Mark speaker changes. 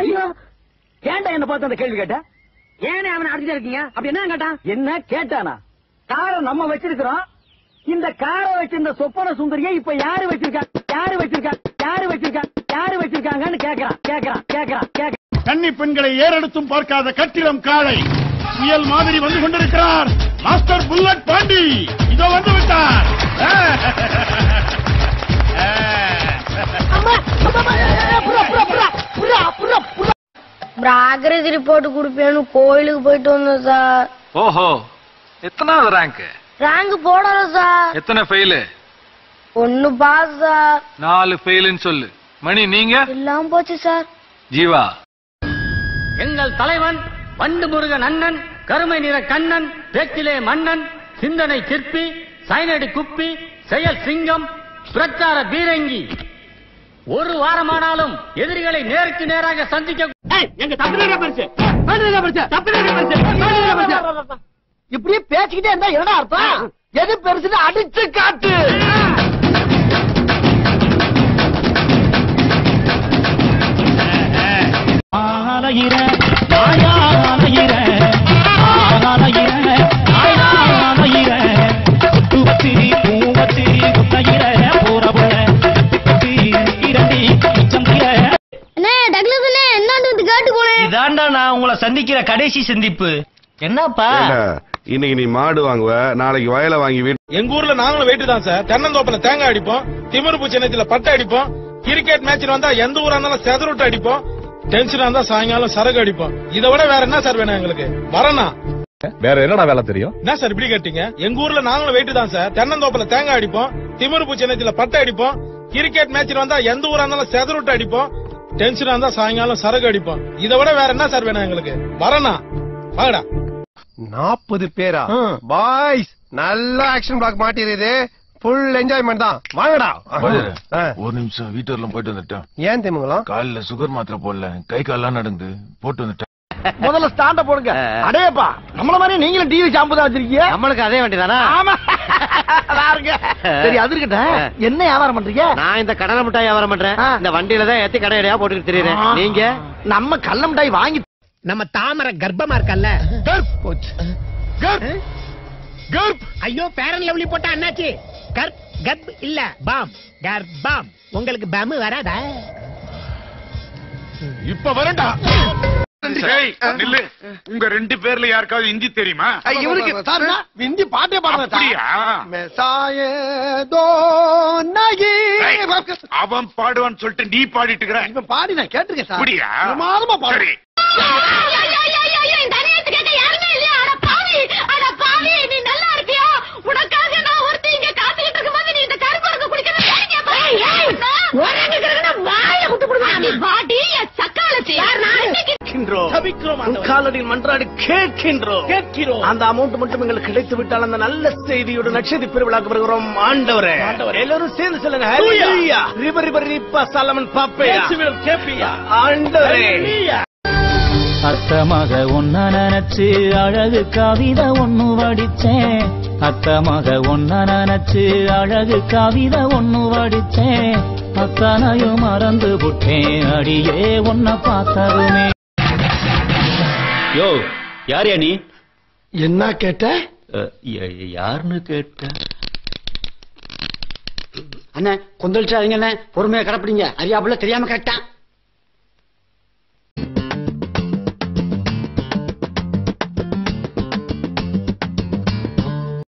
Speaker 1: ஐயோ ஏன்டா என்ன பார்த்து அந்த கேள்வி கேட்ட ஏனே அவனை அடிச்சுட்டு இருக்கீங்க அப்படி என்ன கேட்டான் என்ன கேட்டானா காரை நம்ம வச்சிருக்கிறோம் இந்த காரை வச்சிருந்த சொப்பன சுந்தரியை இப்ப யாரு வச்சிருக்கா யாரு வச்சிருக்கா யாரு வச்சிருக்கா யாரு வச்சிருக்காங்கன்னு கேக்குறான் கேக்குறான் கேக்குறான் கேக்குறான்
Speaker 2: கன்னி பெண்களை ஏறெடுத்தும் பார்க்காத கட்டிடம் காளை புயல் மாதிரி வந்து கொண்டிருக்கிறார் மாஸ்டர் புல்லட் பாண்டி இதோ வந்து விட்டார்
Speaker 3: பிராகிரதி ரிப்போர்ட் கொடுப்பேன்னு கோயிலுக்கு போயிட்டு வந்தோம் சார்
Speaker 4: ஓஹோ எத்தனாவது ரேங்க்
Speaker 3: ரேங்க் போடல சார்
Speaker 4: எத்தனை ஃபெயிலு
Speaker 3: ஒண்ணு பாஸ் சார்
Speaker 4: நாலு ஃபெயிலுன்னு சொல்லு மணி நீங்க
Speaker 3: எல்லாம் போச்சு சார்
Speaker 4: ஜீவா
Speaker 1: எங்கள் தலைவன் வண்டு முருகன் அண்ணன் கருமை நிற கண்ணன் பேச்சிலே மன்னன் சிந்தனை சிற்பி சைனடி குப்பி செயல் சிங்கம் பிரச்சார பீரங்கி ஒரு வாரமானாலும் எதிரிகளை நேருக்கு நேராக சந்திக்க எங்க தப்பினே பரிசு இப்படியே பேசிக்கிட்டே இருந்தா என்னடா அர்த்தம் எது பெருசுன்னு அடிச்சு காட்டு
Speaker 2: ஆலையிற நாயாலையிற ஆலையிற நாயாலையிற குத்து வச்சு பூ வச்சு குத்தையிற போற போல கத்தி இரண்டி மிச்சம் தீர
Speaker 3: அண்ணே டக்ளஸ் அண்ணே என்னாண்டு வந்து கேட்டு போனேன்
Speaker 5: இதாண்டா நான் உங்களை சந்திக்கிற கடைசி சந்திப்பு என்னப்பா
Speaker 6: ஏண்டா, இன்னைக்கு நீ மாடு வாங்குவ நாளைக்கு வயலை வாங்கி வீட்டு
Speaker 7: எங்க ஊர்ல நாங்களும் வெயிட்டு தான் சார் தென்னந்தோப்புல தேங்காய் அடிப்போம் திமிரு சின்னத்துல பட்டை அடிப்போம் கிரிக்கெட் மேட்ச் வந்தா எந்த ஊரா இருந்தாலும் செதறுட்டு அடிப்போம் டென்ஷனா இருந்தா சாயங்காலம் சரகு அடிப்போம் இதை விட வேற என்ன சார் வேணும் எங்களுக்கு வரனா
Speaker 6: வேற என்னடா வேலை தெரியும்
Speaker 7: என்ன சார் இப்படி கேட்டீங்க எங்க ஊர்ல நாங்களும் வெயிட்டு தான் சார் தென்னந்தோப்புல தேங்காய் அடிப்போம் திமிரு சின்னத்துல பட்டை அடிப்போம் கிரிக்கெட் மேட்ச் வந்தா எந்த ஊரா இருந்தாலும் செதறுட்டு அடிப்போம் டென்ஷனா இருந்தா சாயங்காலம் சரகு அடிப்போம் இதை விட வேற என்ன சார் வேணும் எங்களுக்கு வரனா வாங்கடா
Speaker 8: நாற்பது பேரா பாய்ஸ் நல்ல ஆக்ஷன் பிளாக் மாட்டிருது ஃபுல் என்ஜாய்மெண்ட் தான் வாங்கடா ஆ.
Speaker 9: ஒரு நிமிஷம் வீட்டு வரலாம் போயிட்டு வந்துட்டேன்
Speaker 8: ஏன் தெரியுங்களா
Speaker 9: காலைல சுகர் மாத்திரை போடல கை கால்லாம் நடந்து போட்டு வந்துட்டேன்
Speaker 1: முதல்ல ஸ்டாண்ட போடுங்க அடேப்பா நம்மள மாதிரி நீங்களும் டிவி ஷாம்பு தான் வச்சிருக்கீங்க
Speaker 5: நம்மளுக்கு அதே வேண்டியதானா
Speaker 1: ஆமா பாருங்க சரி அது இருக்கட்டும் என்ன வியாபாரம் பண்றீங்க
Speaker 5: நான் இந்த கடலை மிட்டாய் வியாபாரம் பண்றேன்
Speaker 1: ஆ.
Speaker 5: இந்த வண்டியில தான் ஏத்தி கடை இடையா போட்டுட்டு தெரியுறேன்
Speaker 1: ஆ.
Speaker 5: நீங்க
Speaker 1: நம்ம கள்ள மிட்டாய் வாங்கி
Speaker 8: நம்ம தாமரை கர்ப்பமா இருக்கல்ல போச்சு ஐயோ பேரன் லவ்லி போட்டா என்னாச்சு கர்ப் கர்ப் இல்ல பாம் கர்ப்பம் உங்களுக்கு பம் வராதா
Speaker 2: இப்ப வரண்டா நில்லு உங்க ரெண்டு பேர்ல யாருக்காவது ஹிந்தி தெரியுமா
Speaker 1: இவருக்கு சார் விந்தி பாட்டே
Speaker 2: அப்படியா ஏய், அவன் பாடுவான்னு சொல்லிட்டு நீ பாடிட்டு இருக்கிற
Speaker 1: இப்ப பாடி நான் கேட்டிருக்கேன் சார்
Speaker 2: அப்படியா
Speaker 1: பிரமாதமா பாடு
Speaker 2: சரி
Speaker 1: காலடியில் மன்றாடி கேட்கின்றோம் கேட்கிறோம் அந்த அமௌண்ட் மட்டும் எங்களுக்கு கிடைத்து விட்டால் அந்த நல்ல செய்தியோட நட்சத்திர பெருவிழாக்கு வருகிறோம் ஆண்டவரே எல்லாரும் சேர்ந்து சொல்லுங்க ஹalleluya ரிப ரிப ரிப்ப சலமன் பாப்பையா கேப்பியா ஆண்டவரே
Speaker 10: அத்தமாக ஒன்ன நினைச்சு அழகு கவிதை ஒண்ணு வடிச்சேன் அத்தமாக ஒன்ன நினைச்சு அழகு கவிதை ஒண்ணு வடிச்சேன் அத்தனையும் மறந்து புட்டேன் அடியே உன்னை பார்த்ததுமே யோ யார் நீ
Speaker 1: என்ன கேட்ட
Speaker 10: யாருன்னு கேட்ட
Speaker 1: அண்ணே கொந்தளிச்சாதீங்க அண்ணே பொறுமையா கடப்பிடிங்க அறியாப்புல தெரியாம கேட்டான்